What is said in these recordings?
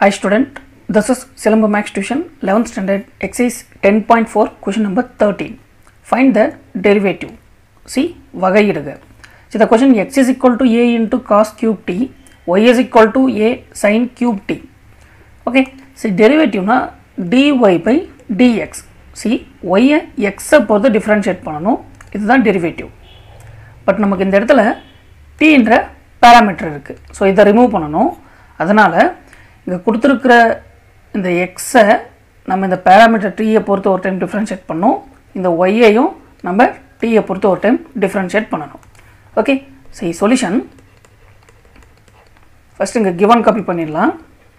Hi student, this is Silamba Max Tuition 11th standard exercise 10.4 question number 13. Find the derivative. See, வகையிடுக. So the question x is equal to a into cos cube t, y is equal to a sin cube t. Okay, see derivative na dy by dx. See, y x பொறுத்து differentiate பண்ணணும் இதுதான் derivative. But நமக்கு இந்த இடத்துல டீன்ற parameter இருக்குது so இதை remove பண்ணணும் அதனால் இங்கே கொடுத்துருக்கிற இந்த எக்ஸை நம்ம இந்த பேராமீட்டர் டீயை பொறுத்து ஒரு டைம் டிஃப்ரென்ஷியேட் பண்ணோம் இந்த ஒய்யையும் நம்ம டீயை பொறுத்து ஒரு டைம் டிஃப்ரென்ஷியேட் பண்ணணும் ஓகே சரி சொல்யூஷன் ஃபஸ்ட் இங்கே கிவன் காப்பி பண்ணிடலாம்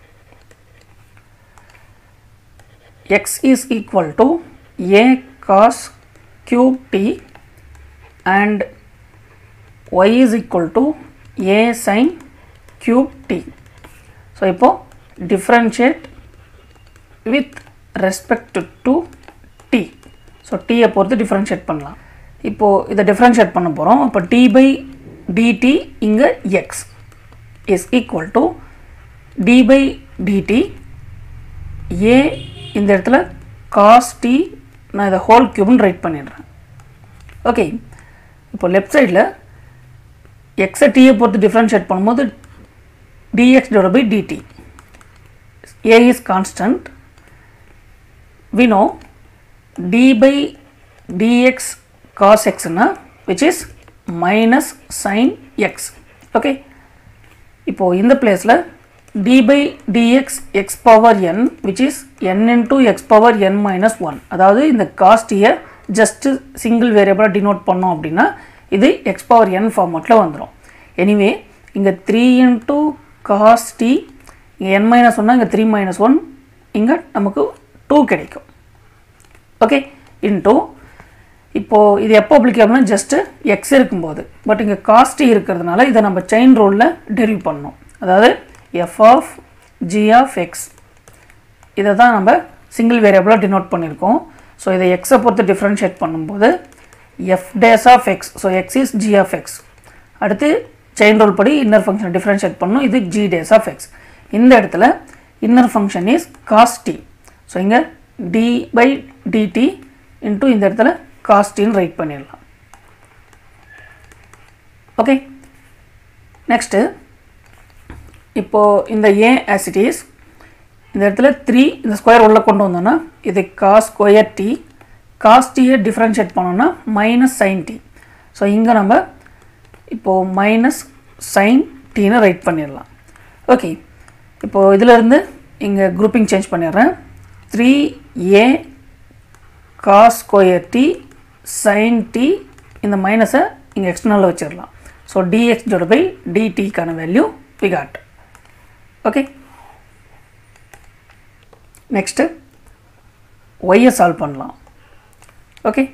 x is equal to a cos cube t and y is equal to a sin cube t. So இப்போ differentiate with respect to t. ஸோ டீயை பொறுத்து differentiate பண்ணலாம் இப்போது இதை differentiate பண்ண போகிறோம் அப்போ t by dt இங்கே x is equal to d by dt a இந்த இடத்துல cos t நான் இதை ஹோல் கியூப்னு ரைட் பண்ணிடுறேன் ஓகே இப்போ லெஃப்ட் சைடில் எக்ஸை டீயை பொறுத்து டிஃப்ரென்ஷியேட் பண்ணும்போது dx divided by dt a is constant we know d by dx cos x னா which is minus sin x okay இப்போ இந்த பிளேஸில் d by dx x power n which is n into x power n minus 1 அதாவது இந்த காஸ்டியை just single வேரியபிளாக denote பண்ணோம் அப்படின்னா இது எக்ஸ் பவர் என் ஃபார்மேட்டில் வந்துடும் எனிவே இங்கே த்ரீ இன்ட்டு காஸ் டி இங்கே என் மைனஸ் ஒன்னா இங்கே த்ரீ மைனஸ் ஒன் இங்கே நமக்கு டூ கிடைக்கும் ஓகே இன்டூ இப்போது இது எப்போ அப்ளிகேபிள்னா ஜஸ்ட்டு எக்ஸ் இருக்கும்போது பட் இங்கே காஸ்டி இருக்கிறதுனால இதை நம்ம செயின் ரோலில் டெரிவ் பண்ணோம் அதாவது f of g of x இதை தான் நம்ம சிங்கிள் வேரியபிளாக டினோட் பண்ணியிருக்கோம் ஸோ இதை எக்ஸை பொறுத்து டிஃப்ரென்ஷியேட் பண்ணும்போது f dash of x so x is g of x அடுத்து செயின் ரோல் படி இன்னர் ஃபங்க்ஷனை டிஃப்ரென்ஷியேட் பண்ணணும் இது ஜி டேஸ் ஆஃப் எக்ஸ் இந்த இடத்துல inner function is cos t so இங்கே டி பை டிடி இன்ட்டு இந்த இடத்துல காஸ்டின்னு ரைட் பண்ணிடலாம் ஓகே நெக்ஸ்ட்டு இப்போது இந்த ஏ ஆசிட்டிஸ் இந்த இடத்துல த்ரீ இந்த ஸ்கொயர் உள்ளே கொண்டு வந்தோன்னா இது காஸ் ஸ்கொயர் டி காஸ் டீயை டிஃப்ரென்ஷியேட் பண்ணோன்னா மைனஸ் சைன் டி ஸோ இங்கே நம்ம இப்போது மைனஸ் சைன் டீன்னு ரைட் பண்ணிடலாம் ஓகே இப்போது இதிலேருந்து இங்கே குரூப்பிங் சேஞ்ச் பண்ணிடுறேன் three a cos square t sine t இந்த மைனஸை இங்கே எக்ஸ்டர்னலில் வச்சிடலாம் ஸோ டிஎக்ஸ் டிவைட் பை டிடிக்கான value we got okay next ஒய்யை சால்வ் பண்ணலாம் ஓகே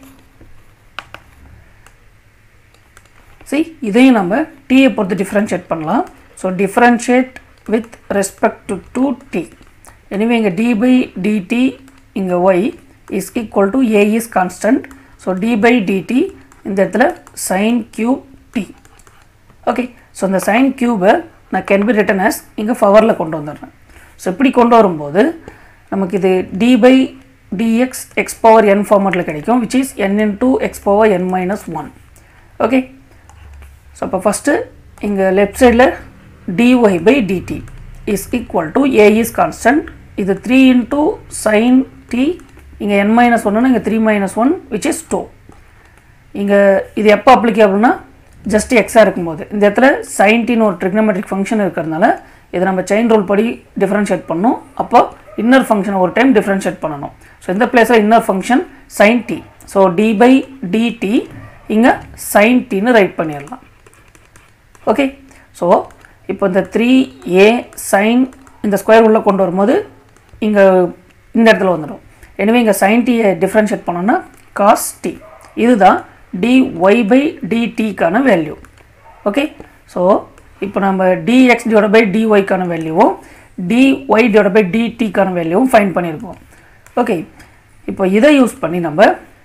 சி இதையும் நம்ம டீயை பொறுத்து டிஃப்ரென்ஷியேட் பண்ணலாம் so differentiate with respect to to D anyway இங்கே டி பை டிடி இங்கே y is equal to a is constant so d by dt இந்த இடத்துல sine cube t okay so இந்த சைன் கியூபை நான் கேன் பி ரிட்டன் ஆஸ் இங்கே பவரில் கொண்டு வந்துடுறேன் ஸோ இப்படி கொண்டு வரும்போது நமக்கு இது d by dx x power n ஃபார்மேட்டில் கிடைக்கும் which is n into x power n minus one okay so அப்போ ஃபஸ்ட்டு இங்கே லெஃப்ட் சைடில் dy by dt is equal to a is constant இது த்ரீ இன்டூ சைன் டி இங்கே n minus ஒன்றுனா இங்கே three minus one which is two இங்கே இது எப்போ அப்ளிகேபிள்னா ஜஸ்ட் எக்ஸாக இருக்கும்போது இந்த இடத்துல சைன் டின்னு ஒரு ட்ரிக்னமெட்ரிக் ஃபங்க்ஷன் இருக்கிறதுனால இதை நம்ம செயின் ரோல் படி டிஃப்ரென்ஷியேட் பண்ணணும் அப்போ இன்னர் ஃபங்க்ஷனை ஒரு டைம் டிஃப்ரென்ஷியேட் பண்ணணும் ஸோ இந்த பிளேஸில் inner function sine t so d by dt இங்கே சைன் டின்னு ரைட் பண்ணிடலாம் ஓகே ஸோ இப்போ இந்த த்ரீ ஏ சைன் இந்த ஸ்கொயர் உள்ளே கொண்டு வரும்போது இங்கே இந்த இடத்துல வந்துடும் எனவே இங்கே சைன் டியை டிஃப்ரென்ஷியேட் பண்ணோன்னா காஸ் டி இதுதான் டி ஒய் பை டிடிக்கான வேல்யூ ஓகே ஸோ இப்போ நம்ம டிஎக்ஸ் டிவைட் பை டிஒய்க்கான வேல்யூவும் டிஒய் டிவைட் பை டிடிக்கான வேல்யூவும் ஃபைன் பண்ணியிருக்கோம் ஓகே இப்போ இதை யூஸ் பண்ணி நம்ம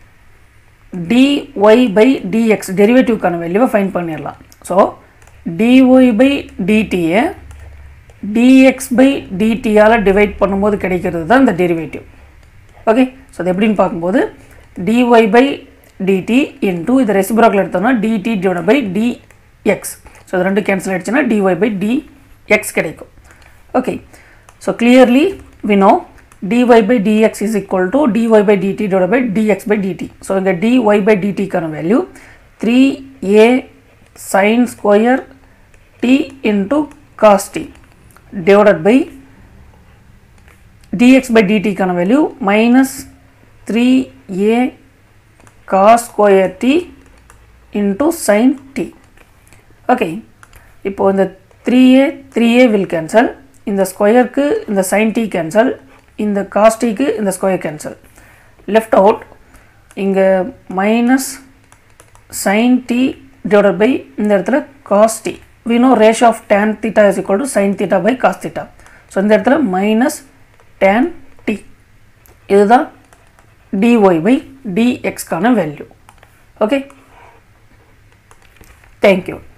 டிஒய் பை டிஎக்ஸ் டெரிவேட்டிவ்க்கான வேல்யூவை ஃபைன் பண்ணிடலாம் so dy by dt dx by டிடியால் டிவைட் பண்ணும்போது கிடைக்கிறது தான் இந்த டெரிவேட்டிவ் ஓகே ஸோ அது எப்படின்னு பார்க்கும்போது டிஒய் பை டிடி இன்டூ இது ரெசிப்ராக்கில் எடுத்தோம்னா dt divide by dx so இது ரெண்டு கேன்சல் ஆகிடுச்சுன்னா டிஒய் பை டிஎக்ஸ் கிடைக்கும் okay so clearly we know dy by dx is equal to dy by dt divided by dx by dt. So, இங்க dy by dt கான value 3a sin square t into cos t divided by dx by dt கான value minus 3a cos square t into sin t. Okay. இப்போ இந்த 3a 3a will cancel இந்த ஸ்கொயருக்கு இந்த sin t cancel இந்த cos t க்கு இந்த square cancel left out இங்கே minus sin t divided by இந்த இடத்துல cos t we know ratio of tan theta is equal to sin theta by cos theta so இந்த இடத்துல minus tan t இதுதான் dy by dx கான value okay thank you